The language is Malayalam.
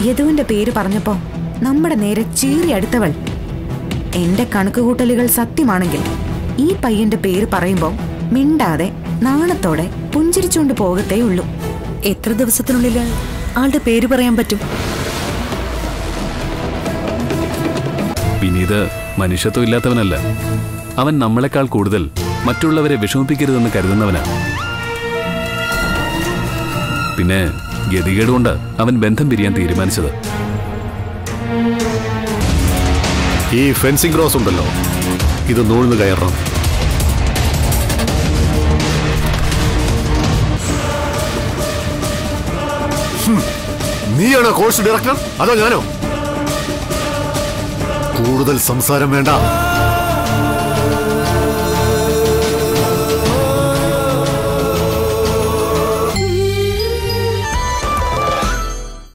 യദുവിന്റെ പേര് പറഞ്ഞപ്പോ നമ്മുടെ നേരെ ചീറി അടുത്തവൾ എന്റെ കണക്കുകൂട്ടലുകൾ സത്യമാണെങ്കിൽ ഈ പയ്യന്റെ പേര് പറയുമ്പോ മിണ്ടാതെ നാണത്തോടെ പുഞ്ചിരിച്ചുകൊണ്ട് പോകത്തേ ഉള്ളൂ എത്ര ദിവസത്തിനുള്ളിൽ ആളുടെ പേര് പറയാൻ പറ്റും വിനീത് മനുഷ്യത്വം ഇല്ലാത്തവനല്ല അവൻ നമ്മളെക്കാൾ കൂടുതൽ മറ്റുള്ളവരെ വിഷമിപ്പിക്കരുതെന്ന് കരുതുന്നവനാ പിന്നെ ഗതികേടുകൊണ്ട് അവൻ ബന്ധം പിരിയാൻ തീരുമാനിച്ചത് ഈ ഫെൻസിംഗ് ക്രോസ് ഉണ്ടല്ലോ ഇത് നൂഴ്ന്ന് കയറണം ഹും, നീയാണോ കോഴ്സ് ഡയറക്ടർ അതോ ഞാനോ കൂടുതൽ സംസാരം വേണ്ട